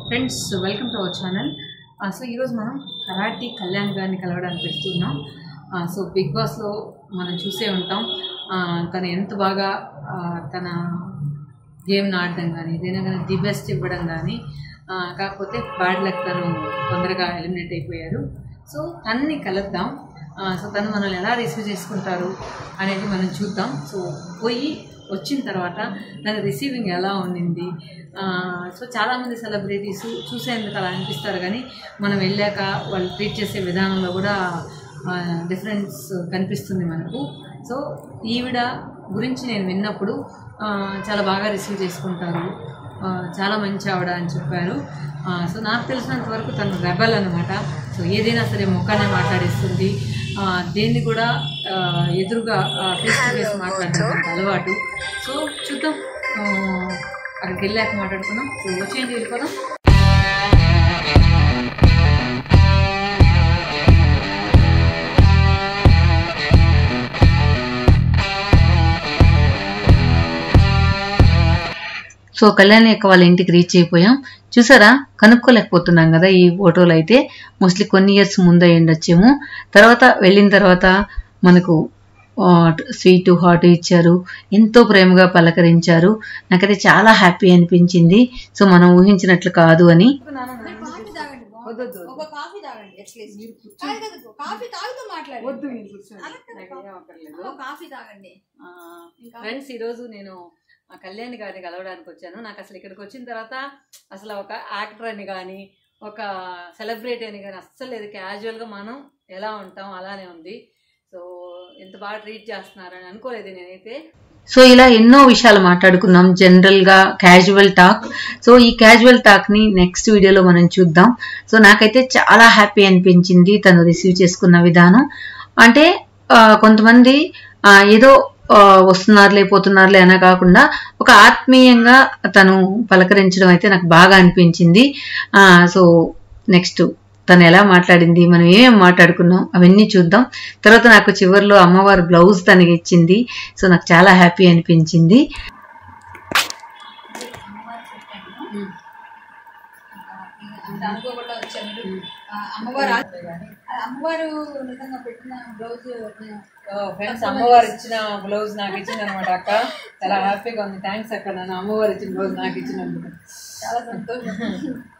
Friends welcome to our channel so ఈరోజు మనం karate Kalyan గారిని కలవడానికి వెళ్తున్నాం సో బిగ్ బాస్లో మనం చూసే ఉంటాం ఆ, తను ఎంత బాగా ఆ, తన గేమ్ని ఆడడం కానీ ఏదైనా కానీ ది బెస్ట్ ఇవ్వడం కానీ ఆ, కాకపోతే బ్యాడ్ లక్ తను తొందరగా ఎలిమినేట్ అయిపోయారు సో తన్ని కలుద్దాం ఆ, సో తను మనల్ని ఎలా రిసీవ్ చేసుకుంటారు అనేది మనం చూద్దాం సో పోయి వచ్చిన తర్వాత దాని రిసీవింగ్ ఎలా ఉండింది ఆ, సో చాలామంది సెలబ్రిటీస్ చూసేందుకు అలా అనిపిస్తారు కానీ మనం వెళ్ళాక వాళ్ళు ట్రీట్ చేసే విధానంలో కూడా డిఫరెన్స్ కనిపిస్తుంది మనకు సో ఈవిడ గురించి నేను విన్నప్పుడు ఆ, చాలా బాగా రిసీవ్ చేసుకుంటారు ఆ, చాలా మంచి ఆవిడ అని చెప్పారు ఆ, సో నాకు తెలిసినంత వరకు తను రెబల్ అనమాట సో ఏదైనా సరే మొక్కనే మాట్లాడేస్తుంది ఆ, దేన్ని కూడా ఆ, ఎదురుగా ఫేస్ టు ఫేస్ మాట్లాడడం తనకు అలవాటు సో చూద్దాం ఆ, అక్కడికి వెళ్ళాక మాట్లాడుకుందాం సో వచ్చేయండి వెళ్ళిపోదాం సో కళ్యాణి యొక్క వాళ్ళ ఇంటికి రీచ్ అయిపోయాం చూసారా కనుక్కోలేకపోతున్నాం కదా ఈ ఫోటోలు అయితే మోస్ట్లీ కొన్ని ఇయర్స్ ముందు అయి ఉండొచ్చేమో తర్వాత వెళ్ళిన తర్వాత మనకు స్వీట్ హాట్ ఇచ్చారు ఎంతో ప్రేమగా పలకరించారు నాకైతే చాలా హ్యాపీ అనిపించింది సో మనం ఊహించినట్లు కాదు అని కాఫీ తాగండి బాగుంటుంది. ఒక కాఫీ తాగండి అట్లీస్ట్ కాదు కదా కాఫీ తాగుతూ మాట్లాడండి అలా కదా, ఒక కాఫీ తాగండి ఇంకా ఫ్రెండ్స్ ఈరోజు నేను ఆ కళ్యాణి గారిని కలవడానికి వచ్చాను నాకు అసలు ఇక్కడికి వచ్చిన తర్వాత అసలు ఒక యాక్టర్ అని కానీ ఒక సెలబ్రిటీ అని కానీ అస్సలు లేదు క్యాజువల్గా మనం ఎలా ఉంటాం అలానే ఉంది సో ఎంత బాగా ట్రీట్ చేస్తున్నారని అనుకోలేదు నేనైతే సో ఇలా ఎన్నో విషయాలు మాట్లాడుకున్నాం జనరల్ గా క్యాజువల్ టాక్ సో ఈ క్యాజువల్ టాక్ ని నెక్స్ట్ వీడియోలో మనం చూద్దాం సో నాకైతే చాలా హ్యాపీ అనిపించింది తను రిసీవ్ చేసుకున్న విధానం అంటే ఆ, కొంతమంది ఆ, ఏదో ఆ, వస్తున్నారులే పోతున్నారులే అన కాకుండా ఒక ఆత్మీయంగా తను పలకరించడం అయితే నాకు బాగా అనిపించింది ఆ, సో నెక్స్ట్ తను ఎలా మాట్లాడింది మనం ఏమేమి మాట్లాడుకున్నాం అవన్నీ చూద్దాం తర్వాత నాకు చివరిలో అమ్మవారి బ్లౌజ్ తనకి ఇచ్చింది సో నాకు చాలా హ్యాపీ అనిపించింది అంత అనుకోకుండా వచ్చాను ఆ, అమ్మవారు ఆ- ఆ అమ్మవారు నిజంగా పెట్టిన బ్లౌజ్ ఫ్రెండ్స్ అమ్మవారు ఇచ్చిన బ్లౌజ్ నాకు ఇచ్చింది అనమాట అక్క చాలా హ్యాపీగా ఉంది థ్యాంక్స్ అక్క నన్ను అమ్మవారు ఇచ్చిన బ్లౌజ్ నాకు ఇచ్చినందుకు చాలా సంతోషం